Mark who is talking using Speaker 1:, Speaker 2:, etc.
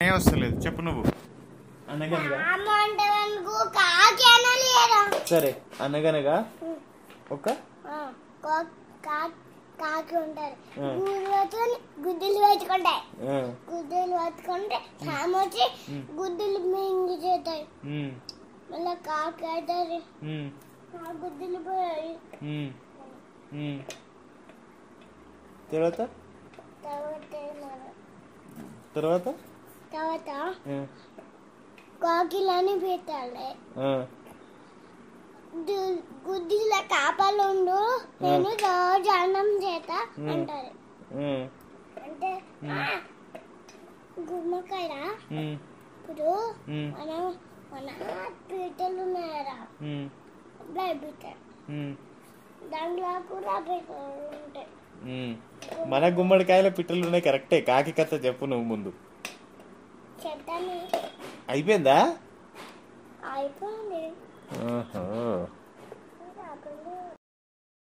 Speaker 1: ఏ వస్తలేదు చెప్పు నువ్వు అనగనగా
Speaker 2: అమ్మ అంటే మనకు కాకి అనలేరా
Speaker 1: సరే అనగనగా ఒక
Speaker 2: ఆ, కా- కా- కాకి ఉంటారు
Speaker 1: ఆ.
Speaker 2: గుడ్లు పట్టుకొని గుడ్డులు పెట్టుకుంటాయి
Speaker 1: ఆ,
Speaker 2: గుడ్డులు పట్టుకుంటే సామె వచ్చి గుడ్డులు మింగి చేస్తాయి
Speaker 1: ఉమ్,
Speaker 2: మళ్ళీ కాకి అవుతారు
Speaker 1: ఉమ్,
Speaker 2: ఆ గుడ్డులు పోయి
Speaker 1: ఉమ్, ఉమ్. తర్వాత
Speaker 2: తర్వాత ఏమన్నా?
Speaker 1: తర్వాత
Speaker 2: తర్వాత
Speaker 1: ఆ,
Speaker 2: కాకిలని పెట్టాలి
Speaker 1: ఆ,
Speaker 2: దు- గుడ్డిల కాపలుండు నేను రోజు అన్నం చేత అంటారు
Speaker 1: ఉమ్,
Speaker 2: అంటే ఆ, గుమ్మకాయ
Speaker 1: ఉమ్,
Speaker 2: ఇప్పుడు
Speaker 1: ఉమ్,
Speaker 2: మనం మన పీటలు ఉన్నాయరా
Speaker 1: ఉమ్,
Speaker 2: బ్లడ్ పీటర్
Speaker 1: ఉమ్,
Speaker 2: దాంట్లో కూడా పీటలు ఉంటాయి
Speaker 1: ఉమ్. మన గుమ్మడికాయల పిట్టలు ఉన్నాయి కరెక్టే కాకి కథ చెప్పు నువ్వు ముందు
Speaker 2: చెత్తని
Speaker 1: అయిపోయిందా
Speaker 2: అయిపోయింది
Speaker 1: ఆహా.
Speaker 2: కాకుండా